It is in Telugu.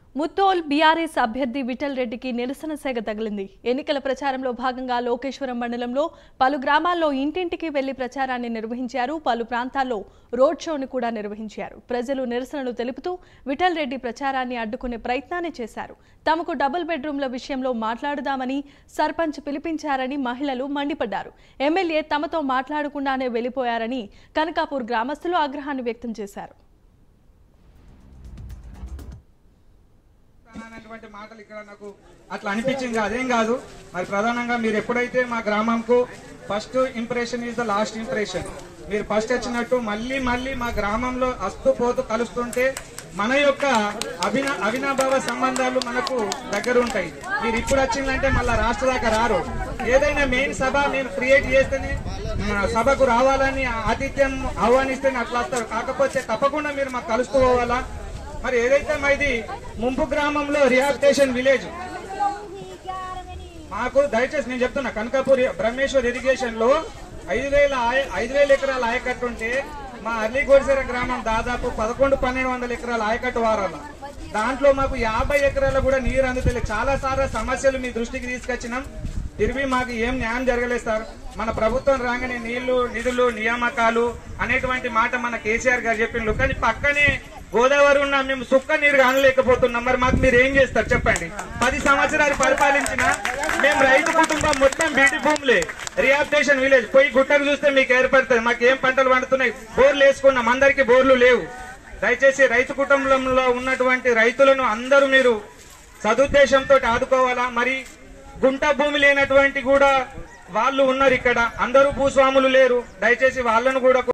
ముత్తోల్ బీఆర్ఎస్ అభ్యర్థి విఠల్ రెడ్డికి నిరసన సేగ తగిలింది ఎన్నికల ప్రచారంలో భాగంగా లోకేశ్వరం మండలంలో పలు గ్రామాల్లో ఇంటింటికి వెళ్లి ప్రచారాన్ని నిర్వహించారు పలు ప్రాంతాల్లో రోడ్ షోను కూడా నిర్వహించారు ప్రజలు నిరసనలు తెలుపుతూ విఠల్ రెడ్డి ప్రచారాన్ని అడ్డుకునే ప్రయత్నాన్ని చేశారు తమకు డబుల్ బెడ్రూమ్ల విషయంలో మాట్లాడుదామని సర్పంచ్ పిలిపించారని మహిళలు మండిపడ్డారు ఎమ్మెల్యే తమతో మాట్లాడకుండానే వెళ్లిపోయారని కనకాపూర్ గ్రామస్తులు ఆగ్రహాన్ని వ్యక్తం చేశారు అనేటువంటి మాటలు ఇక్కడ నాకు అట్లా అనిపించింది అదేం కాదు మరి ప్రధానంగా మీరు ఎప్పుడైతే మా గ్రామంకు first impression is the last impression మీరు ఫస్ట్ వచ్చినట్టు మళ్ళీ మళ్ళీ మా గ్రామంలో అస్తు పోతూ కలుస్తుంటే మన యొక్క అభిన అవినాభావ సంబంధాలు మనకు దగ్గర ఉంటాయి మీరు ఇప్పుడు వచ్చిందంటే మళ్ళీ రాష్ట్ర దాకా రారు ఏదైనా మెయిన్ సభ మేము క్రియేట్ చేస్తేనే మన సభకు రావాలని ఆతిథ్యం ఆహ్వానిస్తేనే అట్లా వస్తారు కాకపోతే తప్పకుండా మీరు మాకు కలుస్తూ పోవాలా మరి ఏదైతే మా ఇది ముంపు గ్రామంలో రిహాబిటేషన్ విలేజ్ మాకు దయచేసి నేను చెప్తున్నా కనకాపూర్ బ్రహ్మేశ్వర్ ఇరిగేషన్ లో ఐదు వేల ఆయ- ఐదు వేల ఎకరాల ఆయకట్టు ఉంటే మా అర్లీ గోడిసెర గ్రామం దాదాపు పదకొండు పన్నెండు వందల ఎకరాల ఆయకట్టు వారాల దాంట్లో మాకు యాభై ఎకరాల కూడా నీరు అందుతలేదు చాలా సార్లు సమస్యలు మీ దృష్టికి తీసుకొచ్చినాం తిరిగి మాకు ఏం న్యాయం జరగలేదు సార్ మన ప్రభుత్వం రాగానే నీళ్లు నిధులు నియామకాలు అనేటువంటి మాట మన కేసీఆర్ గారు చెప్పిండ్రు కానీ పక్కనే గోదావరి ఉన్న మేము సుక్క నీరు కానలేకపోతున్నాం మరి మాకు మీరు ఏం చేస్తారు చెప్పండి పది సంవత్సరాలు పరిపాలించిన మేము రైతు కుటుంబం మొత్తం బీటి భూములే రిహాబిటేషన్ విలేజ్ పోయి గుట్టకు చూస్తే మీకు ఏర్పడుతుంది మాకు ఏం పంటలు పండుతున్నాయి బోర్లు వేసుకున్నాం అందరికి బోర్లు లేవు దయచేసి రైతు కుటుంబంలో ఉన్నటువంటి రైతులను అందరూ మీరు సదుద్దేశంతో ఆదుకోవాలా మరి గుంట భూమి లేనటువంటి కూడా వాళ్ళు ఉన్నారు ఇక్కడ అందరూ భూస్వాములు లేరు దయచేసి వాళ్ళను కూడా